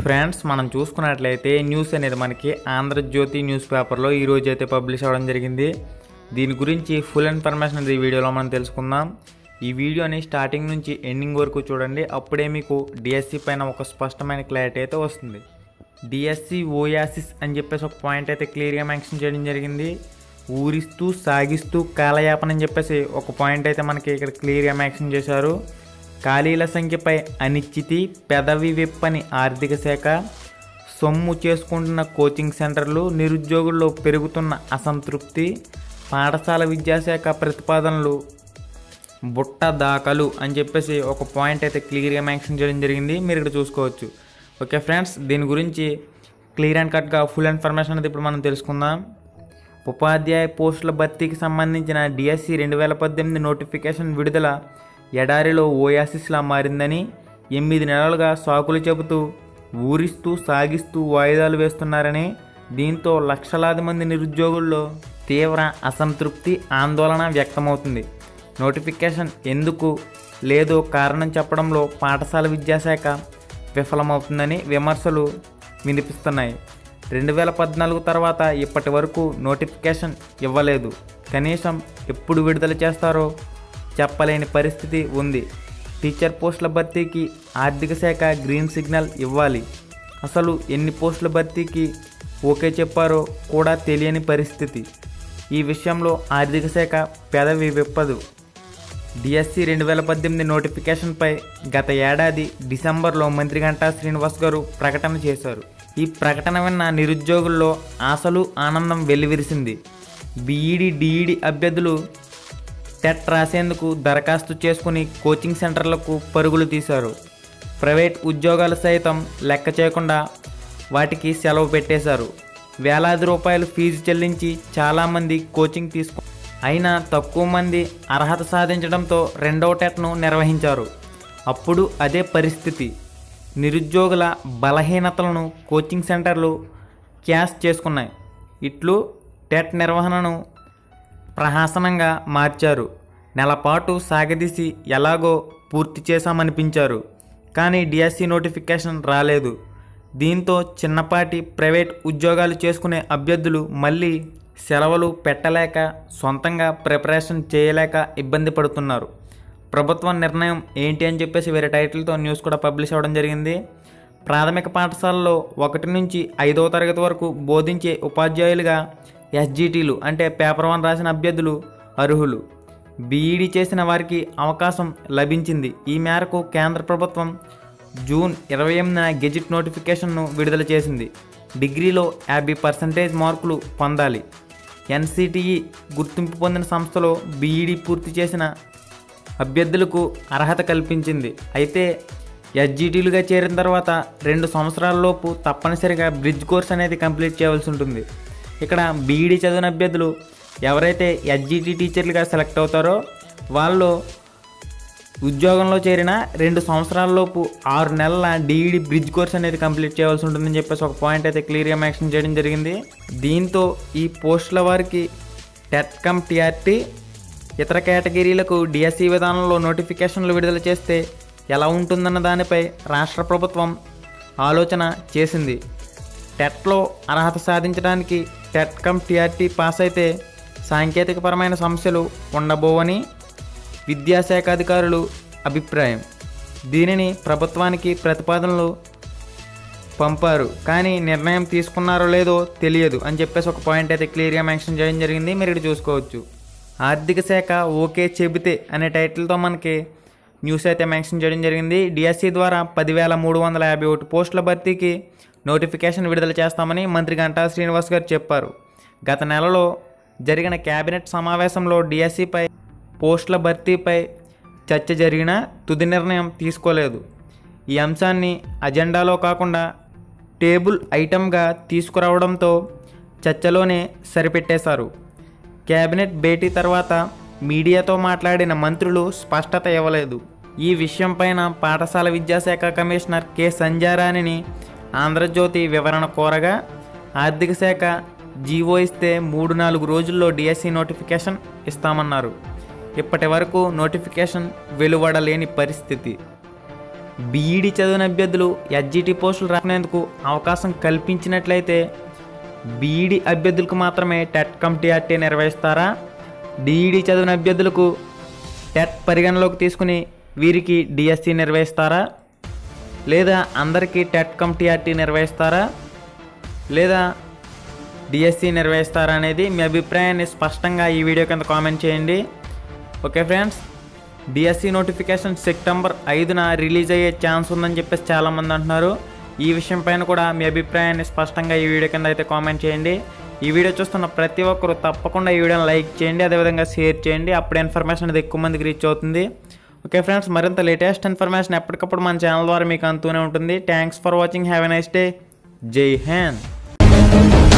friends మనం చూసుకున్నట్లయితే news అనేది మనకి ఆంధ్రజ్యోతి న్యూస్ పేపర్లో ఈ రోజు అయితే పబ్లిష్ అవ్వడం జరిగింది దీని గురించి ఫుల్ ఇన్ఫర్మేషన్ అనేది ఈ వీడియోలో మనం తెలుసుకుందాం ఈ వీడియోని స్టార్టింగ్ నుంచి ఎండింగ్ వరకు చూడండి అప్పుడే మీకు డిఎస్సి పైన ఒక స్పష్టమైన క్లారిటీ అయితే వస్తుంది డిఎస్సి ఓయాసిస్ అని చెప్పేసి ఒక పాయింట్ అయితే క్లియర్గా మెన్షన్ చేయడం జరిగింది ఊరిస్తూ సాగిస్తూ కాలయాపన అని చెప్పేసి ఒక పాయింట్ అయితే మనకి ఇక్కడ క్లియర్గా మెన్షన్ చేశారు ఖాళీల సంఖ్యపై అనిశ్చితి పెదవి విప్పని ఆర్థిక శాఖ సొమ్ము చేసుకుంటున్న కోచింగ్ సెంటర్లు నిరుద్యోగుల్లో పెరుగుతున్న అసంతృప్తి పాఠశాల విద్యాశాఖ ప్రతిపాదనలు బుట్ట దాఖలు అని చెప్పేసి ఒక పాయింట్ అయితే క్లియర్గా మెన్షన్ చేయడం జరిగింది మీరు ఇక్కడ చూసుకోవచ్చు ఓకే ఫ్రెండ్స్ దీని గురించి క్లియర్ అండ్ కట్గా ఫుల్ ఇన్ఫర్మేషన్ అనేది ఇప్పుడు మనం తెలుసుకుందాం ఉపాధ్యాయ పోస్టుల భర్తీకి సంబంధించిన డిఎస్సి రెండు వేల పద్దెనిమిది నోటిఫికేషన్ విడుదల ఎడారిలో ఓయాసిస్లా మారిందని ఎనిమిది నెలలుగా సాకులు చెబుతూ ఊరిస్తూ సాగిస్తూ వాయిదాలు వేస్తున్నారని దీంతో లక్షలాది మంది నిరుద్యోగుల్లో తీవ్ర అసంతృప్తి ఆందోళన వ్యక్తమవుతుంది నోటిఫికేషన్ ఎందుకు లేదో కారణం చెప్పడంలో పాఠశాల విద్యాశాఖ విఫలమవుతుందని విమర్శలు వినిపిస్తున్నాయి రెండు వేల పద్నాలుగు తర్వాత ఇప్పటి వరకు నోటిఫికేషన్ ఇవ్వలేదు కనీసం ఎప్పుడు విడుదల చేస్తారో చెప్పలేని పరిస్థితి ఉంది టీచర్ పోస్టుల భర్తీకి ఆర్థిక శాఖ గ్రీన్ సిగ్నల్ ఇవ్వాలి అసలు ఎన్ని పోస్టుల భర్తీకి ఓకే చెప్పారో కూడా తెలియని పరిస్థితి ఈ విషయంలో ఆర్థిక శాఖ పెదవి విప్పదు డిఎస్సి రెండు వేల పద్దెనిమిది నోటిఫికేషన్పై గత ఏడాది డిసెంబర్లో మంత్రి గంటా శ్రీనివాస్ గారు ప్రకటన చేశారు ఈ ప్రకటన విన్న నిరుద్యోగుల్లో ఆశలు ఆనందం వెల్లివిరిసింది బీఈడి డిఈడి అభ్యర్థులు టెట్ రాసేందుకు దరఖాస్తు చేసుకుని కోచింగ్ సెంటర్లకు పరుగులు తీశారు ప్రైవేట్ ఉద్యోగాలు సైతం లెక్క చేయకుండా వాటికి సెలవు పెట్టేశారు వేలాది రూపాయలు ఫీజు చెల్లించి చాలామంది కోచింగ్ తీసుకు అయినా తక్కువ మంది అర్హత సాధించడంతో రెండవ టెట్ను నిర్వహించారు అప్పుడు అదే పరిస్థితి నిరుద్యోగుల బలహీనతలను కోచింగ్ సెంటర్లు క్యాష్ చేసుకున్నాయి ఇట్లు టెట్ నిర్వహణను ప్రహాసనంగా మార్చారు నెలపాటు సాగదీసి ఎలాగో పూర్తి చేశామనిపించారు కానీ డిఎస్సి నోటిఫికేషన్ రాలేదు దీంతో చిన్నపాటి ప్రైవేట్ ఉద్యోగాలు చేసుకునే అభ్యర్థులు మళ్ళీ సెలవులు పెట్టలేక సొంతంగా ప్రిపరేషన్ చేయలేక ఇబ్బంది పడుతున్నారు ప్రభుత్వం నిర్ణయం ఏంటి అని చెప్పేసి వేరే టైటిల్తో న్యూస్ కూడా పబ్లిష్ అవ్వడం జరిగింది ప్రాథమిక పాఠశాలలో ఒకటి నుంచి ఐదవ తరగతి వరకు బోధించే ఉపాధ్యాయులుగా ఎస్జిటీలు అంటే పేపర్ వన్ రాసిన అభ్యర్థులు అర్హులు బీఈడీ చేసిన వారికి అవకాశం లభించింది ఈ మేరకు కేంద్ర ప్రభుత్వం జూన్ ఇరవై ఎనిమిదిన గెజిట్ నోటిఫికేషన్ను విడుదల చేసింది డిగ్రీలో యాభై పర్సెంటేజ్ మార్కులు పొందాలి ఎన్సిటిఈ గుర్తింపు పొందిన సంస్థలో బీఈడీ పూర్తి చేసిన అభ్యర్థులకు అర్హత కల్పించింది అయితే ఎస్జిటీలుగా చేరిన తర్వాత రెండు సంవత్సరాల లోపు తప్పనిసరిగా బ్రిడ్జ్ కోర్స్ అనేది కంప్లీట్ చేయవలసి ఉంటుంది ఇక్కడ బీఈడీ చదివిన అభ్యర్థులు ఎవరైతే ఎస్జిటి టీచర్లుగా సెలెక్ట్ అవుతారో వాళ్ళు ఉద్యోగంలో చేరిన రెండు సంవత్సరాల లోపు ఆరు నెలల డిఈడి బ్రిడ్జ్ కోర్స్ అనేది కంప్లీట్ చేయవలసి ఉంటుందని చెప్పేసి ఒక పాయింట్ అయితే క్లియర్గా మెన్షన్ చేయడం జరిగింది దీంతో ఈ పోస్టుల వారికి టెట్ కమ్ టీఆర్టీ ఇతర కేటగిరీలకు డిఎస్సి విధానంలో నోటిఫికేషన్లు విడుదల చేస్తే ఎలా ఉంటుందన్న దానిపై రాష్ట్ర ప్రభుత్వం ఆలోచన చేసింది టెట్లో అర్హత సాధించడానికి టెట్ కమ్ టీఆర్టీ పాస్ అయితే సాంకేతికపరమైన సమస్యలు ఉండబోవని విద్యాశాఖ అధికారులు అభిప్రాయం దీనిని ప్రభుత్వానికి ప్రతిపాదనలు పంపారు కానీ నిర్ణయం తీసుకున్నారో లేదో తెలియదు అని చెప్పేసి ఒక పాయింట్ అయితే క్లియర్గా మెన్షన్ చేయడం జరిగింది మీరు ఇక్కడ చూసుకోవచ్చు ఆర్థిక శాఖ ఓకే చెబితే అనే టైటిల్తో మనకి న్యూస్ అయితే మెన్షన్ చేయడం జరిగింది డిఎస్సి ద్వారా పదివేల మూడు వందల యాభై ఒకటి పోస్టుల భర్తీకి నోటిఫికేషన్ విడుదల చేస్తామని మంత్రి గంటా శ్రీనివాస్ గారు చెప్పారు గత నెలలో జరిగిన కేబినెట్ సమావేశంలో డిఎస్సిపై పోస్టుల భర్తీపై చర్చ జరిగినా తుది నిర్ణయం తీసుకోలేదు ఈ అంశాన్ని అజెండాలో కాకుండా టేబుల్ ఐటమ్గా తీసుకురావడంతో చర్చలోనే సరిపెట్టేశారు కేబినెట్ భేటీ తర్వాత మీడియాతో మాట్లాడిన మంత్రులు స్పష్టత ఇవ్వలేదు ఈ విషయంపైన పాఠశాల విద్యాశాఖ కమిషనర్ కె సంజారాణిని ఆంధ్రజ్యోతి వివరణ కోరగా ఆర్థిక శాఖ జీవో ఇస్తే మూడు నాలుగు రోజుల్లో డిఎస్సి నోటిఫికేషన్ ఇస్తామన్నారు ఇప్పటి వరకు నోటిఫికేషన్ వెలువడలేని పరిస్థితి బీఈడి చదివిన అభ్యర్థులు ఎస్జిటి పోస్టులు రాకునేందుకు అవకాశం కల్పించినట్లయితే బీఈడి అభ్యర్థులకు మాత్రమే టెట్ కమ్ టీఆర్టీ నిర్వహిస్తారా డిఈడి చదివిన అభ్యర్థులకు టెట్ పరిగణలోకి తీసుకుని వీరికి డిఎస్సి నిర్వహిస్తారా లేదా అందరికీ టెట్ కమ్ టీఆర్టీ నిర్వహిస్తారా లేదా డిఎస్సి నిర్వహిస్తారా అనేది మీ అభిప్రాయాన్ని స్పష్టంగా ఈ వీడియో కింద కామెంట్ చేయండి okay friends D S C notification September ఐదున రిలీజ్ అయ్యే ఛాన్స్ ఉందని చెప్పేసి చాలామంది అంటున్నారు ఈ విషయం పైన కూడా మీ అభిప్రాయాన్ని స్పష్టంగా ఈ వీడియో కింద అయితే కామెంట్ చేయండి ఈ వీడియో చూస్తున్న ప్రతి ఒక్కరు తప్పకుండా ఈ వీడియోని లైక్ చేయండి అదేవిధంగా షేర్ చేయండి అప్పుడు ఇన్ఫర్మేషన్ అనేది ఎక్కువ మందికి రీచ్ అవుతుంది ఓకే ఫ్రెండ్స్ మరింత లేటెస్ట్ ఇన్ఫర్మేషన్ ఎప్పటికప్పుడు మన ఛానల్ ద్వారా మీకు అందుతూనే ఉంటుంది thanks for watching have a nice day జై హింద్